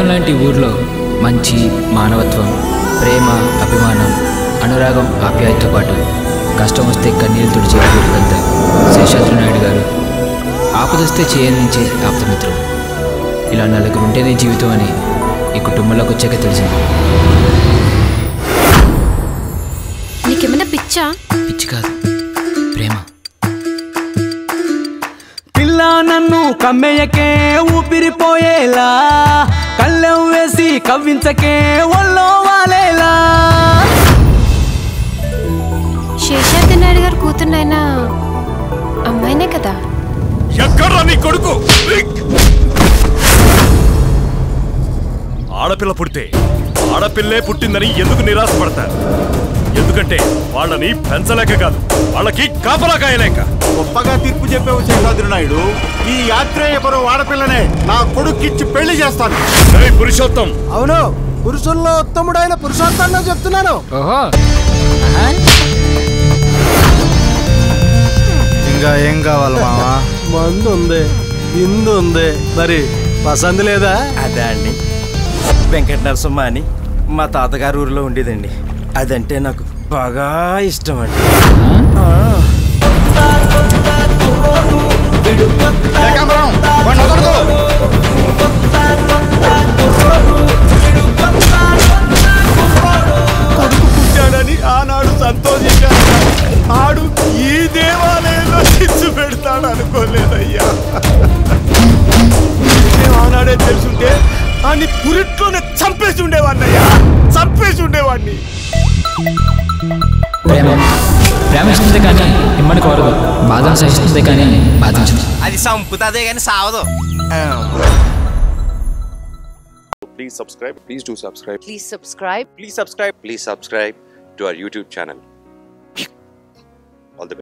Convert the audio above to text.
పల్లెం లాంటి ఊర్లో మంచి మానవత్వం ప్రేమ అభిమానం అనురాగం ఆప్యాయతతో పాటు కష్టం వస్తే కన్నీళ్ళు తుడిచే ఊరికంతా శేషాద్రి నాయుడు గారు ఆపదొస్తే చేయందించే ఆప్తమిత్రుడు ఇలా నలుగురు ఉంటేనే జీవితం అని ఈ కుటుంబంలోకి వచ్చాక తెలిసింది నీకేమైనా పిచ్చా పిచ్చి కాదు ప్రేమ పిల్ల నన్ను కమ్మెయ్యకే ఊపిరిపోయేలా కళ్ళెం వేసి కవ్వించకే ఒళ్ళో వాలేలా శేషాద్రి నాయుడు గారు కూతున్నైనా అమ్మాయినే కదా ఎక్కడ్రా నీ కొడుకు ఆడపిల్ల పుడితే ఆడపిల్లే పుట్టిందని ఎందుకు నిరాశపడతారు ఎందుకంటే వాళ్ళని పెంచలేక కాదు వాళ్ళకి కాపలా కాయలేక గొప్పగా తీర్పు చెప్పావు శేషాద్రి నాయుడు ఈ యాత్రేయపురం ఆడపిల్లనే నా కొడుక్కిచ్చి పెళ్లి చేస్తాను ఏయ్ పురుషోత్తం అవును పురుషుల్లో ఉత్తముడైన పురుషోత్తంగా చెప్తున్నాను ఓహో ఇంకా ఏం కావాలి మావా మందు ఉంది ఇందు ఉంది మరి పసంది లేదా అదే అండి వెంకట నరసింహ అని మా తాతగారు ఊరిలో ఉండేదండి అదంటే నాకు బాగా ఇష్టం అండి కొడుకు పుట్టాడని ఆనాడు సంతోషించాను ఆడు ఈ దేవాలయంలో చిచ్చు పెడతాడు అనుకోలేదయ్యా నేను ఆనాడే తెలుసుంటే ఆని పురిట్లోనే చంపేసి ఉండేవాడినయ్యా చంపేసి ఉండేవాడిని ప్రేమ ప్రేమిస్తుంది కానీ ఇమ్మని కోరదు బాధను సహిస్తుంది కానీ బాధించదు అది సంపుతాదే కానీ సావదు please subscribe please do subscribe Please subscribe. please subscribe please subscribe to our youtube channel